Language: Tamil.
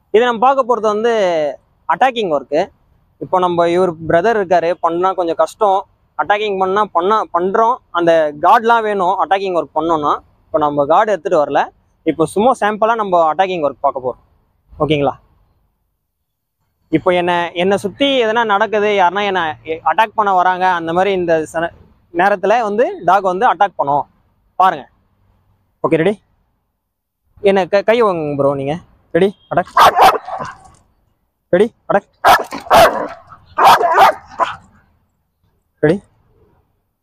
இது நம்ம பார்க்க போகிறது வந்து அட்டாக்கிங் ஒர்க்கு இப்போ நம்ம இவர் பிரதர் இருக்காரு பண்ணால் கொஞ்சம் கஷ்டம் அட்டாக்கிங் பண்ணால் பண்ண பண்ணுறோம் அந்த கார்ட்லாம் வேணும் அட்டாக்கிங் ஒர்க் பண்ணோன்னா இப்போ நம்ம கார்டு எடுத்துகிட்டு வரல இப்போ சும்மா சாம்பிளாக நம்ம அட்டாக்கிங் ஒர்க் பார்க்க போகிறோம் ஓகேங்களா இப்போ என்ன என்னை சுற்றி எதனா நடக்குது யாருன்னா என்னை அட்டாக் பண்ண வராங்க அந்த மாதிரி இந்த சன நேரத்தில் வந்து டாக் வந்து அட்டாக் பண்ணும் பாருங்க ஓகே ரெடி என்ன க கை வாங்க ப்ரோ நீங்கள் ready attack ready attack ready